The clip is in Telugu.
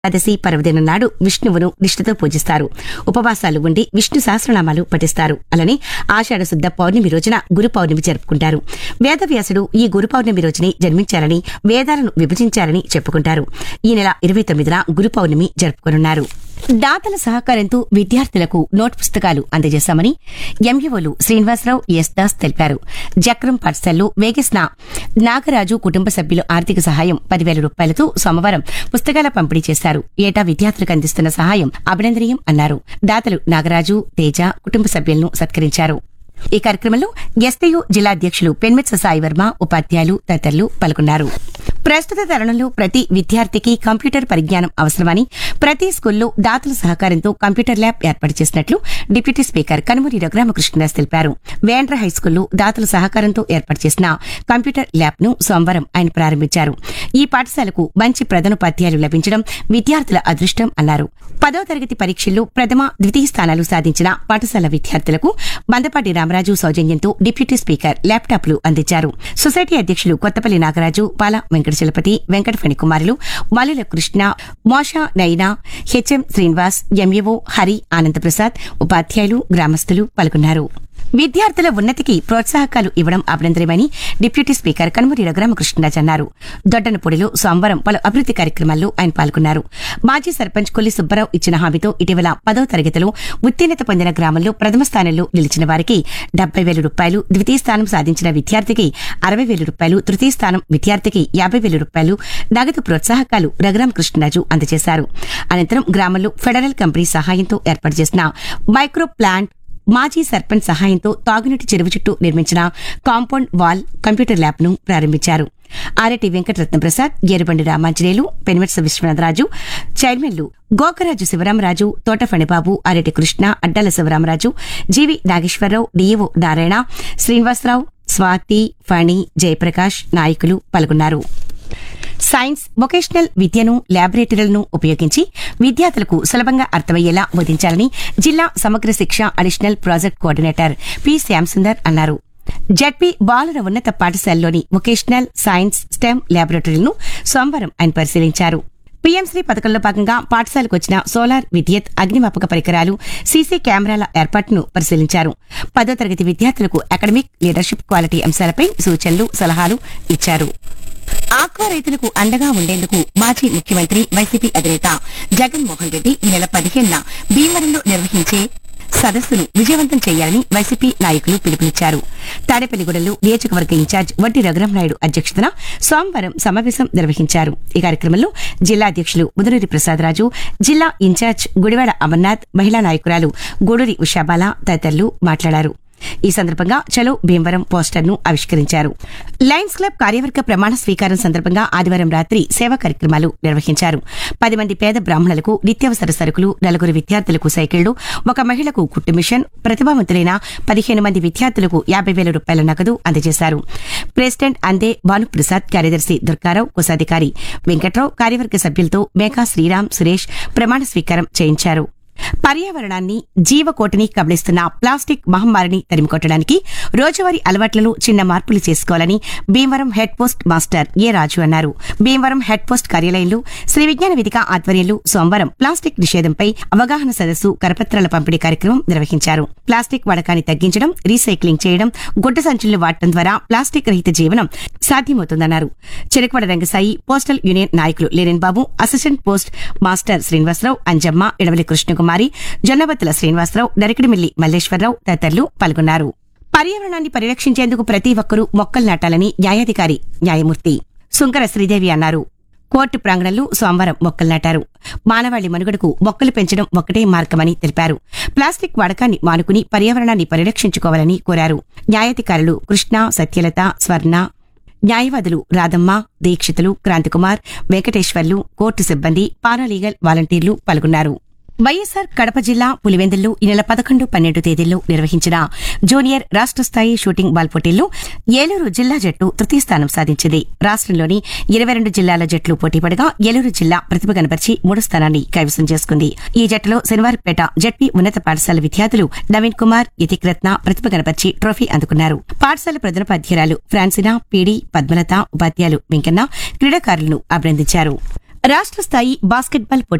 ఏకాదశి పర్వదినం నాడు విష్ణువును నిష్ఠతో పూజిస్తారు ఉపవాసాలు ఉండి విష్ణు సహస్రనామాలు పఠిస్తారు అలానే ఆషాఢ శుద్ధ పౌర్ణమి రోజున గురు పౌర్ణమి జరుపుకుంటారు వేదవ్యాసుడు ఈ గురు పౌర్ణమి రోజునే జన్మించారని వేదాలను విభజించారని చెప్పుకుంటారు ఈ నెల ఇరవై తొమ్మిదిన గురు పౌర్ణమి జరుపుకోనున్నారు దాతల సహకారంతో విద్యార్థులకు నోట్ పుస్తకాలు అందజేశామని ఎంఈఓలు శ్రీనివాసరావు ఎస్ దాస్ తెలిపారు జక్రం పాఠశాలలో వేగేసిన నాగరాజు కుటుంబ సభ్యులు ఆర్థిక సహాయం పదివేల రూపాయలతో సోమవారం పుస్తకాల పంపిణీ చేశారు ఏటా విద్యార్థులకు అందిస్తున్న సహాయం అభినందనీయం అన్నారు దాతలు నాగరాజు తేజ కుటుంబ సభ్యులను సత్కరించారు ఈ కార్యక్రమంలో ఎస్టీయు జిల్లా అధ్యక్షులు పెన్మెత్స సాయి వర్మ ఉపాధ్యాయులు తదితరులు పాల్గొన్నారు ప్రస్తుత తరుణంలో ప్రతి విద్యార్థికి కంప్యూటర్ పరిజ్ఞానం అవసరమని ప్రతి స్కూల్లో దాతల సహకారంతో కంప్యూటర్ ల్యాబ్ ఏర్పాటు చేసినట్లు డిప్యూటీ స్పీకర్ కనుమూరి రఘురామకృష్ణదాస్ తెలిపారు వేండ్ర హైస్కూల్లో దాతల సహకారంతో ఏర్పాటు చేసిన కంప్యూటర్ ల్యాబ్ ను సోమవారం ఆయన ప్రారంభించారు ఈ పాఠశాలకు మంచి ప్రధానోపాధ్యాయులు లభించడం విద్యార్థుల అదృష్టం అన్నారు పదో తరగతి పరీక్షల్లో ప్రథమ ద్వితీయ స్థానాలు సాధించిన పాఠశాల విద్యార్థులకు మందపాటి రామరాజు సౌజన్యంతో డిప్యూటీ స్పీకర్ ల్యాప్టాప్లు అందించారు సొసైటీ అధ్యక్షులు కొత్తపల్లి నాగరాజు పాల వెంకట చలపతి వెంకట ఫణికుమారులు మల్లుల కృష్ణ మోషా నైనా హెచ్ఎం శ్రీనివాస్ ఎంఈఓ హరి ఆనందప్రసాద్ ఉపాధ్యాయులు గ్రామస్తులు పాల్గొన్నారు విద్యార్థుల ఉన్నతికి ప్రోత్సాహకాలు ఇవ్వడం అభినందనమని డిప్యూటీ స్పీకర్ కనుమూరి రఘురామకృష్ణరాజు అన్నారు దొడ్డనపూడిలో సోమవారం పలు అభివృద్ది కార్యక్రమాల్లో ఆయన పాల్గొన్నారు మాజీ సర్పంచ్ కొల్లి సుబ్బారావు ఇచ్చిన హామీతో ఇటీవల పదో తరగతిలో ఉత్తీర్ణత పొందిన గ్రామంలో ప్రథమ స్థానంలో నిలిచిన వారికి డెబ్బై వేల రూపాయలు ద్వితీయ స్థానం సాధించిన విద్యార్థికి అరవై వేల రూపాయలు తృతీయ స్థానం విద్యార్థికి యాభై వేల రూపాయలు నగదు ప్రోత్సాహకాలు రఘురామకృష్ణరాజు అందజేశారు అనంతరం గ్రామంలో ఫెడరల్ కంపెనీ సహాయంతో ఏర్పాటు చేసిన మైక్రో ప్లాంట్ మాజీ సర్పంచ్ సహాయంతో తాగునీటి చెరువు చుట్టూ నిర్మించిన కాంపౌండ్ వాల్ కంప్యూటర్ ల్యాబ్ ను ప్రారంభించారు ఆర్ఎటి వెంకటరత్న ప్రసాద్ ఏరుబండి రామాంజనేయులు పెన్వెట్స విశ్వనాథరాజు చైర్మన్లు గోకరాజు శివరామరాజు తోట ఫణిబాబు ఆరెటి కృష్ణ అడ్డాల శివరామరాజు జీవి నాగేశ్వరరావు డిఈఓ నారాయణ శ్రీనివాసరావు స్వాతి ఫణి జయప్రకాష్ నాయకులు పాల్గొన్నారు సైన్స్ వొకేషనల్ విద్యను ల్యాబొరేటరీలను ఉపయోగించి విద్యార్థులకు సులభంగా అర్థమయ్యేలా బోధించాలని జిల్లా Samagra Shiksha additional project coordinator P Shyamsundar అన్నారు జడ్పీ బాలుర ఉన్నత పాఠశాలలోని వొకేషనల్ సైన్స్ స్టెమ్ ల్యాబొరేటరీలను సోమవారం ఆయన పరిశీలించారు పీఎంశ్రీ పథకంలో భాగంగా పాఠశాలకు వచ్చిన సోలార్ విద్యుత్ అగ్నిమాపక పరికరాలు సీసీ కెమెరాల ఏర్పాటును పరిశీలించారు పదో తరగతి విద్యార్థులకు అకాడమిక్ లీడర్షిప్ క్వాలిటీ అంశాలపై సూచనలు సలహాలు ఇచ్చారు ఆక్వా రైతులకు అండగా ఉండేందుకు మాజీ ముఖ్యమంత్రి వైసీపీ అధినేత జగన్మోహన్ రెడ్డి ఈ నెల పదిహేనున భీమవరంలో నిర్వహించే సదస్సును విజయవంతం చేయాలని వైసీపీ నాయకులు పిలుపునిచ్చారు తాడేపల్లిగూడెంలో నియోజకవర్గ ఇన్ఛార్జ్ వడ్డీ రఘురామనాయుడు అధ్యక్షతన సోమవారం సమావేశం నిర్వహించారు ఈ కార్యక్రమంలో జిల్లా అధ్యక్షులు ముదునూరి ప్రసాదరాజు జిల్లా ఇన్ఛార్జ్ గుడివాడ అమర్నాథ్ మహిళా నాయకురాలు గూడూరి ఉషాబాల తదితరులు మాట్లాడారు ఈ సందర్భంగా చలో భీమవరం పోస్టర్ ను ఆవిష్కరించారు లయన్స్ క్లబ్ కార్యవర్గ ప్రమాణ స్వీకారం సందర్భంగా ఆదివారం రాత్రి సేవా కార్యక్రమాలు నిర్వహించారు పది మంది పేద బ్రాహ్మణులకు నిత్యావసర సరుకులు నలుగురు విద్యార్థులకు సైకిళ్లు ఒక మహిళకు కుట్టు మిషన్ ప్రతిభావంతులైన పదిహేను మంది విద్యార్థులకు యాభై వేల రూపాయల నగదు అందజేశారు ప్రెసిడెంట్ అందే భానుప్రసాద్ కార్యదర్శి దుర్గారావు కోశాధికారి వెంకట్రావు కార్యవర్గ సభ్యులతో మేఘా శ్రీరామ్ సురేష్ ప్రమాణ స్వీకారం చేయించారు పర్యావరణాన్ని జీవకోటిని కబళిస్తున్న ప్లాస్టిక్ మహమ్మారిని తరిమికొట్టడానికి రోజువారీ అలవాట్లలో చిన్న మార్పులు చేసుకోవాలని Bhimavaram head post master A Raju అన్నారు భీమవరం హెడ్ పోస్ట్ కార్యాలయంలో శ్రీ విజ్ఞాన వేదిక ఆధ్వర్యంలో సోమవారం ప్లాస్టిక్ నిషేధంపై అవగాహన సదస్సు కరపత్రాల పంపిణీ కార్యక్రమం నిర్వహించారు ప్లాస్టిక్ వాడకాన్ని తగ్గించడం రీసైక్లింగ్ చేయడం గుడ్డ సంచులను వాడటం ద్వారా ప్లాస్టిక్ రహిత జీవనం సాధ్యమవుతుందన్నారు చెరుకువాడ రంగసాయి పోస్టల్ యూనియన్ నాయకులు లేరెన్ Babu assistant post master Srinivasarao Anjamma Edavalli Krishnakumari Jonnabathula Srinivasarao Narikidimilli Malleswararao తదితరులు పాల్గొన్నారు పర్యావరణాన్ని పరిరక్షించేందుకు ప్రతి ఒక్కరూ మొక్కలు నాటాలని న్యాయాధికారి న్యాయమూర్తి సుంకర శ్రీదేవి అన్నారు కోర్టు ప్రాంగణంలో సోమవారం మొక్కలు నాటారు మానవాళి మనుగడకు మొక్కలు పెంచడం ఒక్కటే మార్గమని తెలిపారు ప్లాస్టిక్ వాడకాన్ని మానుకుని పర్యావరణాన్ని పరిరక్షించుకోవాలని కోరారు న్యాయాధికారులు కృష్ణ సత్యలత స్వర్ణ న్యాయవాదులు రాధమ్మ దీక్షితులు క్రాంతికుమార్ వెంకటేశ్వర్లు కోర్టు సిబ్బంది పారాలీగల్ వాలంటీర్లు పాల్గొన్నారు వైఎస్సార్ కడప జిల్లా పులివెందుల్లో ఈ నెల పదకొండు పన్నెండు తేదీల్లో నిర్వహించిన జూనియర్ రాష్ట్ర స్థాయి షూటింగ్ బాల్ పోటీల్లో ఏలూరు జిల్లా జట్టు తృతీయ స్థానం సాధించింది రాష్ట్రంలోని ఇరవై రెండు జిల్లాల జట్లు పోటీపడగా ఏలూరు జిల్లా ప్రతిభ కనబర్చి మూడో స్థానాన్ని కైవసం చేసుకుంది ఈ జట్టులో శనివారంపేట జడ్పీ ఉన్నత పాఠశాల విద్యార్థులు నవీన్ కుమార్ యతిక్రత్న ప్రతిభ కనబర్చి ట్రోఫీ అందుకున్నారు పాఠశాల ప్రధానోపాధ్యాయురాలు ఫ్రాన్సినా పీడి పద్మలత ఉపాధ్యాయులు వెంకన్న క్రీడాకారులను అభినందించారు రాష్ట్ర స్థాయి బాస్కెట్బాల్